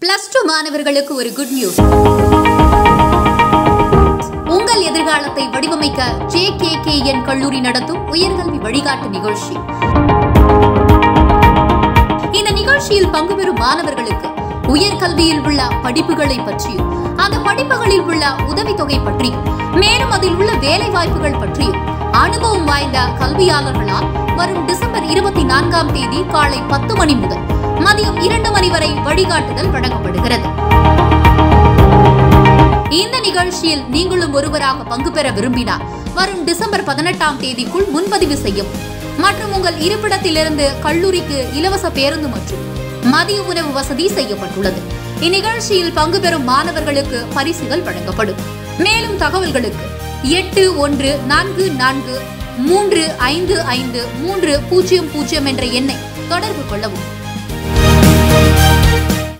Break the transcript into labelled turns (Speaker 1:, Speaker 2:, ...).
Speaker 1: plus two மாணவர்களுக்கு ஒரு good news உங்கள் எதிர்காலத்தை வடிவமைக்க ஜே கே கே என் கல்லூரி நடத்தும் உயர்கல்வி வழிகாட்டு நிகழ்ச்சி இந்த நிகழ்ச்சியில் பங்கு பெறும் மாணவர்களுக்கு உயர்கல்வியில் உள்ள படிப்புகளை பற்றியும் அந்த படிப்புகளில் உள்ள உதவித்தொகை பற்றியும் மேலும் அதில் உள்ள வேலை வாய்ப்புகள் பற்றியும் அனுபவம் வாய்ந்த கல்வியாளர்களால் வரும் டிசம்பர் இருபத்தி நான்காம் தேதி காலை பத்து மணி முதல் மதியம் இரண்டு மணி வரை வழிகாட்டுதல் வழங்கப்படுகிறது இந்த நிகழ்ச்சியில் நீங்களும் ஒருவராக பங்கு பெற விரும்பினால் வரும் டிசம்பர் பதினெட்டாம் தேதிக்குள் முன்பதிவு செய்யவும் மற்றும் உங்கள் இருப்பிடத்திலிருந்து கல்லூரிக்கு இலவச பேருந்து மற்றும் மதிய உணவு வசதி செய்யப்பட்டுள்ளது இந்நிகழ்ச்சியில் பங்கு பெறும் மாணவர்களுக்கு பரிசுகள் வழங்கப்படும் மேலும் தகவல்களுக்கு எட்டு ஒன்று நான்கு நான்கு மூன்று ஐந்து ஐந்து மூன்று பூஜ்ஜியம் பூஜ்ஜியம் என்ற எண்ணை தொடர்பு கொள்ளவும்